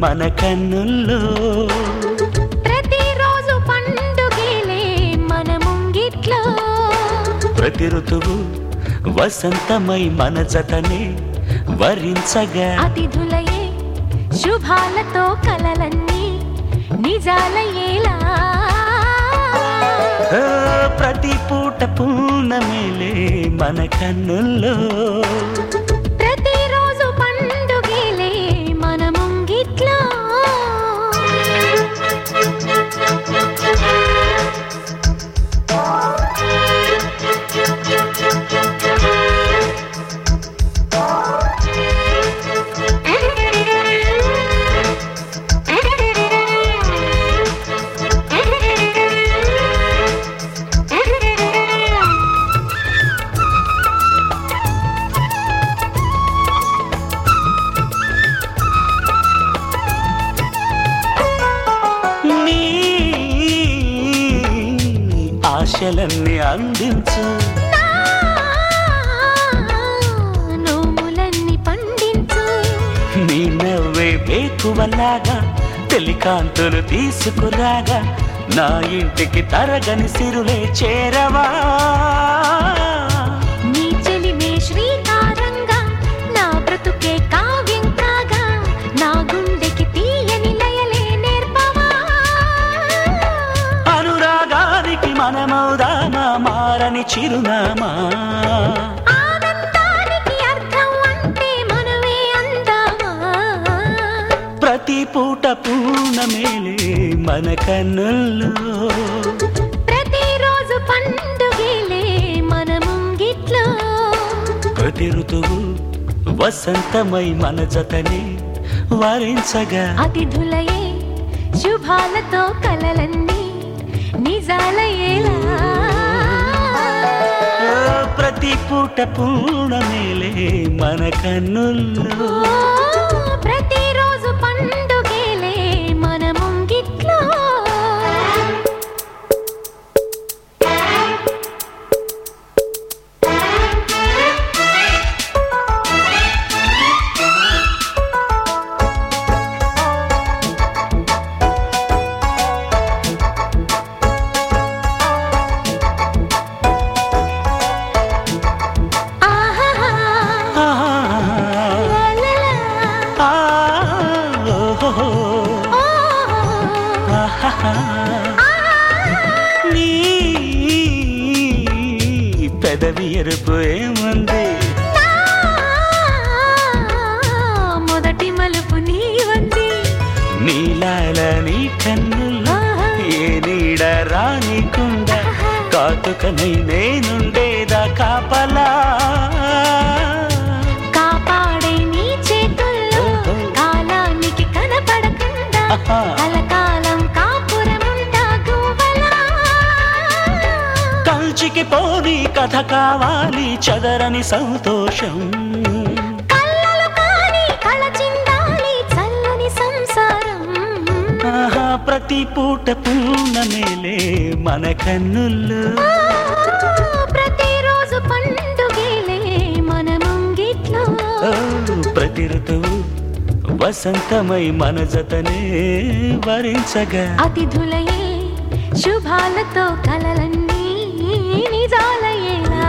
మన కన్నుల్లో ప్రతిరోజు పండుగలే మన ముంగిట్లో ప్రతి ఋతువు వసంతమై మన జతనే వరించగా అతిథులయే శుభాలతో కలలన్నీ నిజాలయ్యేలా ఆ, ప్రతి పూట పూర్ణమేలే మన కన్నుల్లో ప్రతిరోజు పండుగలే మన ముంగిట్లో నీ ఆశలన్నీ అందించు నోములన్నీ పండించు నీ నవ్వే వేకువలాగా తెలికాంతులు తీసుకురాగా నా ఇంటికి తరగని సిరులే చేరవా నీ చెలిమే శ్రీకారంగా నా బ్రతుకే కావ్యం కాగా నా గుండెకి తీయని లయలే నేర్పవా అనురాగానికి మనమౌదామా మారని చిరునామా ఆనందానికి అర్థం అంటే మనమే అందామా ప్రతి పూట పూర్ణమేలే మన కన్నుల్లో ప్రతిరోజు పండుగలే మన ముంగిట్లో ప్రతి ఋతువు వసంతమై మన జతనే వరించగా అతిథులయే శుభాలతో కలలన్నీ నిజాలయ్యేలా ఓ, ప్రతి పూట పూర్ణమేలే మన కన్నుల్లో ఓ, ప్రతిరోజు పండుగలే మన ముంగిట్లో ఆహాహా, ఆహా, లాలాలా, ఆ, ఓహో, ఓ, ఆహాహా. ఆహా. నీ పెదవి ఎరుపు ఏముంది నా మొదటి మలుపు నీవంది నీలాల నీ కన్నుల్లో ఏ నీడ రానికుండా కాటుకనై నేనుండేదా కాపలా కాపాడే నీ చేతుల్లో కాలానికి కనపడకుండా ఆహా. కలకాలం కాపురముంటా గువ్వలా కంచికి పోని కథ కావాలి చదరని సంతోషం కళ్ళలు కాని కళచిందాలి చల్లని సంసారం ఆహా ప్రతి పూట పూర్ణమేలే మన కన్నుల్లో ఆ, ప్రతిరోజు పండుగలే మన ముంగిట్లో ఓ, ప్రతి ఋతువు వసంతమై మన జతనే వరించగా అతిథులయే శుభాలతో కలలన్నీ నిజాలయ్యేలా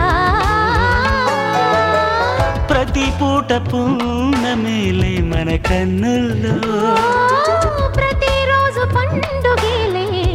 ప్రతి పూట పూర్ణమేలే మన కన్నుల్లో ఓ, ప్రతిరోజు పండుగలే